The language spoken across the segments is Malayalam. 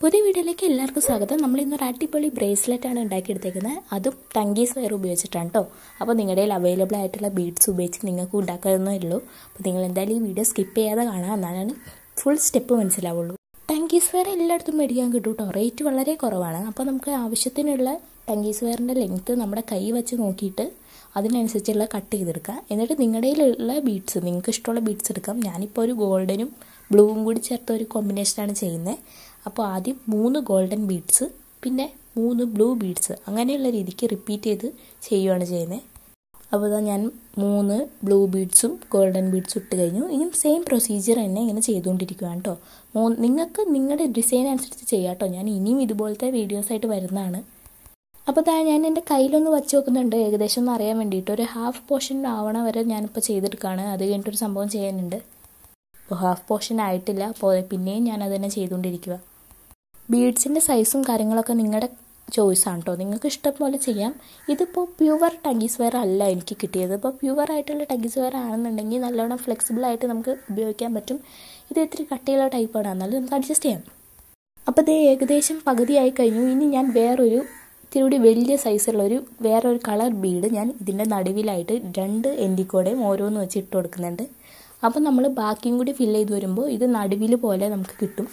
പുതിയ വീഡിയോയിലേക്ക് എല്ലാവർക്കും സ്വാഗതം നമ്മൾ ഇന്നൊരു അടിപൊളി ബ്രേസ്ലെറ്റ് ആണ് ഉണ്ടാക്കിയെടുത്തേക്കുന്നത് അതും ടങ്കീസ് വയർ ഉപയോഗിച്ചിട്ടാണ് കേട്ടോ അപ്പോൾ നിങ്ങളുടെ കയ്യിൽ അവൈലബിൾ ആയിട്ടുള്ള ബീഡ്സ് ഉപയോഗിച്ച് നിങ്ങൾക്ക് ഉണ്ടാക്കാവുന്നേ ഉള്ളൂ അപ്പോൾ നിങ്ങൾ എന്തായാലും ഈ വീഡിയോ സ്കിപ്പ് ചെയ്യാതെ കാണാം എന്നാലാണ് ഫുൾ സ്റ്റെപ്പ് മനസ്സിലാവുള്ളൂ ടങ്കീസ് വെയർ എല്ലായിടത്തും മേടിക്കാൻ കിട്ടും കേട്ടോ റേറ്റ് വളരെ കുറവാണ് അപ്പോൾ നമുക്ക് ആവശ്യത്തിനുള്ള ടങ്കീസ് വെയറിൻ്റെ ലെങ്ത്ത് നമ്മുടെ കൈ വെച്ച് നോക്കിയിട്ട് അതിനനുസരിച്ചുള്ള കട്ട് ചെയ്തെടുക്കുക എന്നിട്ട് നിങ്ങളുടെ കയ്യിലുള്ള ബീഡ്സ് നിങ്ങൾക്ക് ഇഷ്ടമുള്ള ബീഡ്സ് എടുക്കാം ഞാനിപ്പോൾ ഒരു ഗോൾഡനും ബ്ലൂവും കൂടി ചേർത്ത ഒരു കോമ്പിനേഷനാണ് ചെയ്യുന്നത് അപ്പോൾ ആദ്യം മൂന്ന് ഗോൾഡൻ ബീഡ്സ് പിന്നെ മൂന്ന് ബ്ലൂ ബീഡ്സ് അങ്ങനെയുള്ള രീതിക്ക് റിപ്പീറ്റ് ചെയ്ത് ചെയ്യുകയാണ് ചെയ്യുന്നത് അപ്പോൾ ഇതാ ഞാൻ മൂന്ന് ബ്ലൂ ബീഡ്സും ഗോൾഡൻ ബീഡ്സും ഇട്ട് കഴിഞ്ഞു ഇനിയും സെയിം പ്രൊസീജിയർ തന്നെ ഇങ്ങനെ ചെയ്തുകൊണ്ടിരിക്കുകയാണ് കേട്ടോ മൂ നിങ്ങൾക്ക് നിങ്ങളുടെ ഡിസൈൻ അനുസരിച്ച് ചെയ്യാം കേട്ടോ ഞാൻ ഇനിയും ഇതുപോലത്തെ വീഡിയോസായിട്ട് വരുന്നതാണ് അപ്പോൾ ഇതാ ഞാൻ എൻ്റെ കയ്യിലൊന്ന് വച്ച് നോക്കുന്നുണ്ട് ഏകദേശം ഒന്ന് അറിയാൻ വേണ്ടിയിട്ട് ഒരു ഹാഫ് പോർഷൻ ആവണ വരെ ഞാനിപ്പോൾ ചെയ്തെടുക്കുകയാണ് അത് കഴിഞ്ഞിട്ടൊരു സംഭവം ചെയ്യാനുണ്ട് അപ്പോൾ ഹാഫ് പോർഷൻ ആയിട്ടില്ല അപ്പോൾ പിന്നെയും ഞാൻ അത് തന്നെ ചെയ്തുകൊണ്ടിരിക്കുക ബീഡ്സിൻ്റെ സൈസും കാര്യങ്ങളൊക്കെ നിങ്ങളുടെ ചോയ്സാണ് കേട്ടോ നിങ്ങൾക്ക് ഇഷ്ടം പോലെ ചെയ്യാം ഇതിപ്പോൾ പ്യുവർ ടഗീസ് വെയർ അല്ല എനിക്ക് കിട്ടിയത് ഇപ്പോൾ പ്യുവർ ആയിട്ടുള്ള ടഗീസ് വെയർ ആണെന്നുണ്ടെങ്കിൽ നല്ലോണം ഫ്ലെക്സിബിൾ ആയിട്ട് നമുക്ക് ഉപയോഗിക്കാൻ പറ്റും ഇത് ഇത്തിരി കട്ടിയുള്ള ടൈപ്പാണ് എന്നാലും നമുക്ക് അഡ്ജസ്റ്റ് ചെയ്യാം അപ്പോൾ ഇത് ഏകദേശം പകുതിയായി കഴിഞ്ഞു ഇനി ഞാൻ വേറൊരു ഇത്തിരി കൂടി വലിയ സൈസുള്ള ഒരു വേറൊരു കളർ ബീഡ് ഞാൻ ഇതിൻ്റെ നടുവിലായിട്ട് രണ്ട് എൻഡിക്കോടെയും ഓരോന്ന് വെച്ച് ഇട്ട് കൊടുക്കുന്നുണ്ട് അപ്പോൾ നമ്മൾ ബാക്കിയും കൂടി ഫില്ല് ചെയ്ത് വരുമ്പോൾ ഇത് നടുവിൽ പോലെ നമുക്ക് കിട്ടും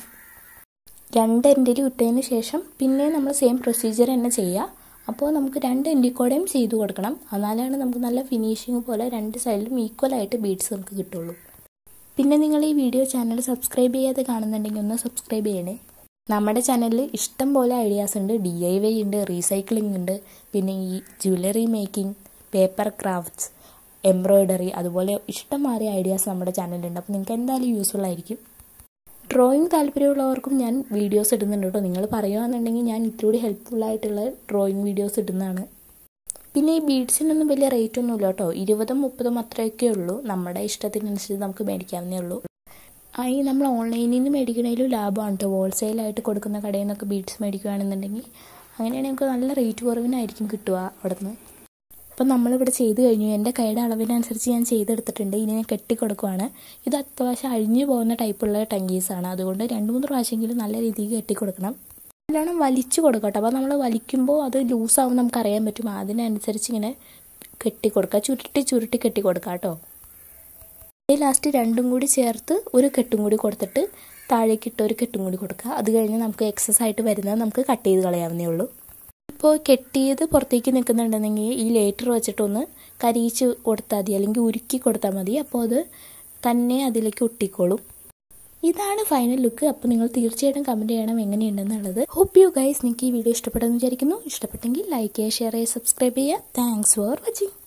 രണ്ട് എൻഡിലും ഇട്ടതിന് ശേഷം പിന്നെ നമ്മൾ സെയിം പ്രൊസീജിയർ തന്നെ ചെയ്യുക അപ്പോൾ നമുക്ക് രണ്ട് എൻഡിക്കോടെയും ചെയ്തു കൊടുക്കണം എന്നാലാണ് നമുക്ക് നല്ല ഫിനിഷിങ് പോലെ രണ്ട് സൈഡിലും ഈക്വലായിട്ട് ബീഡ്സ് നമുക്ക് കിട്ടുള്ളൂ പിന്നെ നിങ്ങൾ ഈ വീഡിയോ ചാനൽ സബ്സ്ക്രൈബ് ചെയ്യാതെ കാണുന്നുണ്ടെങ്കിൽ ഒന്ന് സബ്സ്ക്രൈബ് ചെയ്യണേ നമ്മുടെ ചാനലിൽ ഇഷ്ടം പോലെ ഐഡിയാസ് ഉണ്ട് ഡി ഐ വൈ ഉണ്ട് റീസൈക്ലിംഗ് ഉണ്ട് പിന്നെ ഈ jewellery making paper crafts embroidery അതുപോലെ ഇഷ്ടംമാറിയ ഐഡിയാസ് നമ്മുടെ ചാനലിലുണ്ട് അപ്പോൾ നിങ്ങൾക്ക് എന്തായാലും യൂസ്ഫുൾ ആയിരിക്കും ഡ്രോയിങ് താല്പര്യമുള്ളവർക്കും ഞാൻ വീഡിയോസ് ഇടുന്നുണ്ട് കേട്ടോ നിങ്ങൾ പറയുകയാണെന്നുണ്ടെങ്കിൽ ഞാൻ ഇത്തിരി ഹെൽപ്ഫുൾ ആയിട്ടുള്ള ഡ്രോയിങ് വീഡിയോസ് ഇടുന്നതാണ് പിന്നെ ഈ ബീഡ്സിനൊന്നും വലിയ റേറ്റ് ഒന്നുമില്ല കേട്ടോ ഇരുപതും മുപ്പതും അത്രയൊക്കെ ഉള്ളൂ നമ്മുടെ ഇഷ്ടത്തിനനുസരിച്ച് നമുക്ക് മേടിക്കാവുന്നേ ഉള്ളൂ ആ ഈ നമ്മൾ ഓൺലൈനിൽ നിന്ന് മേടിക്കണേലും ലാഭമാണ് കേട്ടോ ഹോൾസെയിലായിട്ട് കൊടുക്കുന്ന കടയിൽ നിന്നൊക്കെ ബീഡ്സ് മേടിക്കുകയാണെന്നുണ്ടെങ്കിൽ അങ്ങനെയാണെങ്കിൽ നമുക്ക് നല്ല റേറ്റ് കുറവിനായിരിക്കും കിട്ടുക അവിടെ നിന്ന് അപ്പം നമ്മളിവിടെ ചെയ്ത് കഴിഞ്ഞു എൻ്റെ കൈയുടെ അളവിനനുസരിച്ച് ഞാൻ ചെയ്തെടുത്തിട്ടുണ്ട് ഇനി ഞാൻ കെട്ടിക്കൊടുക്കുവാണ് ഇത് അത്യാവശ്യം അഴിഞ്ഞു പോകുന്ന ടൈപ്പുള്ള ടങ്കീസാണ് അതുകൊണ്ട് രണ്ട് മൂന്ന് പ്രാവശ്യമെങ്കിലും നല്ല രീതിയിൽ കെട്ടിക്കൊടുക്കണം നല്ലോണം വലിച്ചു കൊടുക്കട്ടെ അപ്പോൾ നമ്മൾ വലിക്കുമ്പോൾ അത് ലൂസാവും നമുക്ക് അറിയാൻ പറ്റും അതിനനുസരിച്ച് ഇങ്ങനെ കെട്ടിക്കൊടുക്കുക ചുരുട്ടി ചുരുട്ടി കെട്ടിക്കൊടുക്കുക കേട്ടോ ലാസ്റ്റ് രണ്ടും കൂടി ചേർത്ത് ഒരു കെട്ടും കൂടി കൊടുത്തിട്ട് താഴേക്ക് ഇട്ട് ഒരു കെട്ടും കൂടി കൊടുക്കുക അത് കഴിഞ്ഞ് നമുക്ക് എക്സസ് ആയിട്ട് വരുന്നത് നമുക്ക് കട്ട് ചെയ്ത് കളയാവുന്നേ ഉള്ളൂ ഇപ്പോൾ കെട്ടിയത് പുറത്തേക്ക് നിൽക്കുന്നുണ്ടെങ്കിൽ ഈ ലേറ്റർ വെച്ചിട്ടൊന്ന് കരിയിച്ച് കൊടുത്താൽ മതി അല്ലെങ്കിൽ ഉരുക്കി കൊടുത്താൽ മതി അപ്പോൾ അത് തന്നെ അതിലേക്ക് ഒട്ടിക്കോളും ഇതാണ് ഫൈനൽ ലുക്ക് അപ്പോൾ നിങ്ങൾ തീർച്ചയായിട്ടും കമൻറ്റ് ചെയ്യണം എങ്ങനെയുണ്ടെന്നുള്ളത് ഹോപ്പ് യു ഗൈസ് നിങ്ങൾക്ക് ഈ വീഡിയോ ഇഷ്ടപ്പെട്ടെന്ന് വിചാരിക്കുന്നു ഇഷ്ടപ്പെട്ടെങ്കിൽ ലൈക്ക് ചെയ്യുക ഷെയർ ചെയ്യുക സബ്സ്ക്രൈബ് ചെയ്യുക താങ്ക്സ് ഫോർ വാച്ചിങ്